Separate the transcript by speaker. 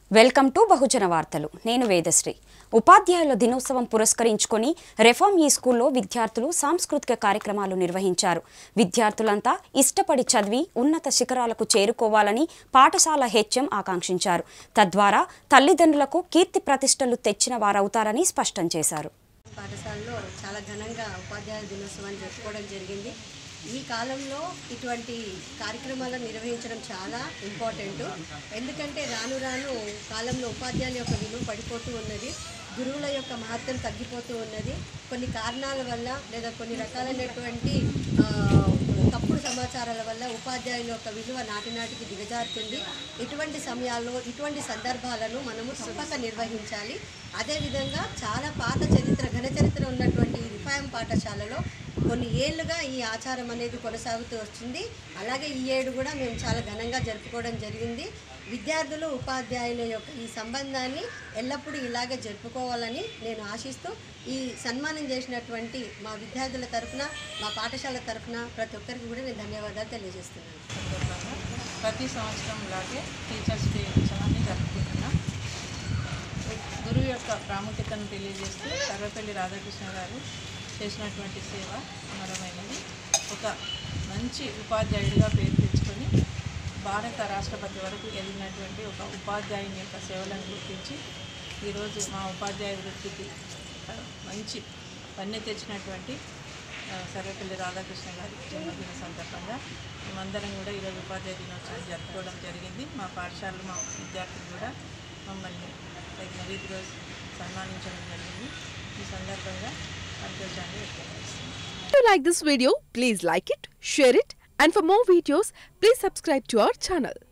Speaker 1: Welcome to బహుజన వార్తలు నేను వేదశ్రీ ఉపాధ్యాయుల దినోత్సవం పురస్కరించుకొని రెఫార్మ్ ఈ స్కూల్లో విద్యార్థులు సాంస్కృతిక కార్యక్రమాలు నిర్వహించారు విద్యార్థులంతా ఇష్టపడి చదివి ఉన్నత శిఖరాలకు చేరుకోవాలని పాఠశాల హెచ్ఎం ఆకాంక్షించారు తద్వారా తల్లిదండ్రులకు కీర్తి ప్రతిష్టలు తెచ్చిన వారవుతారని స్పష్టం చేశారు
Speaker 2: పాఠశాలలో చాలా ఘనంగా ఉపాధ్యాయ దినోత్సవాన్ని జరుపుకోవడం జరిగింది ఈ కాలంలో ఇటువంటి కార్యక్రమాలను నిర్వహించడం చాలా ఇంపార్టెంట్ ఎందుకంటే రాను రాను కాలంలో ఉపాధ్యాయుల యొక్క విలువ పడిపోతూ ఉన్నది గురువుల యొక్క మహత్వం తగ్గిపోతూ ఉన్నది కొన్ని కారణాల వల్ల లేదా కొన్ని రకాలైనటువంటి ఆ, తప్పుడు సమాచారాల వల్ల ఉపాధ్యాయుల యొక్క విలువ నాటి నాటికి దిగజారుతుంది ఇటువంటి సమయాల్లో ఇటువంటి సందర్భాలను మనము తప్పక నిర్వహించాలి అదేవిధంగా చాలా పాత చరిత్ర ఘన చరిత్ర ఉన్నటువంటి ఈ రిఫాయం పాఠశాలలో కొన్ని ఏళ్ళుగా ఈ ఆచారం అనేది కొనసాగుతూ వచ్చింది అలాగే ఈ ఏడు కూడా మేము చాలా ఘనంగా జరుపుకోవడం జరిగింది విద్యార్థులు ఉపాధ్యాయుల యొక్క ఈ సంబంధాన్ని ఎల్లప్పుడూ ఇలాగే జరుపుకోవాలని నేను ఆశిస్తూ ఈ సన్మానం చేసినటువంటి మా విద్యార్థుల తరఫున మా పాఠశాల తరఫున ప్రతి ఒక్కరికి కూడా నేను ధన్యవాదాలు తెలియజేస్తున్నాను
Speaker 3: సందర్భంగా ప్రతి సంవత్సరం లాగే టీచర్స్ డే ఉత్సవాన్ని జరుపుకుంటున్నాం గురువు యొక్క ప్రాముఖ్యతను తెలియజేస్తూ సర్వపల్లి రాధాకృష్ణ గారు చేసినటువంటి సేవ అమరమైనది ఒక మంచి ఉపాధ్యాయుడిగా పేరు తెచ్చుకొని భారత రాష్ట్రపతి వరకు ఎదిగినటువంటి ఒక ఉపాధ్యాయుని యొక్క సేవలను గుర్తించి ఈరోజు మా ఉపాధ్యాయ వృత్తికి ఆ, మంచి పన్నె తెచ్చినటువంటి ఆ, సర్వేపల్లి రాధాకృష్ణ గారి జన్మదిన సందర్భంగా మేమందరం కూడా ఈరోజు ఉపాధ్యాయ దినోత్సవాన్ని జరుపుకోవడం జరిగింది మా పాఠశాలలో మా విద్యార్థులు కూడా మమ్మల్ని తగిన రీతిలో సన్మానించడం జరిగింది ఈ సందర్భంగా సంతోషాన్ని వ్యక్తం చేస్తున్నాను
Speaker 4: If you like this video, please like it, share it, and for more videos, please subscribe to our channel.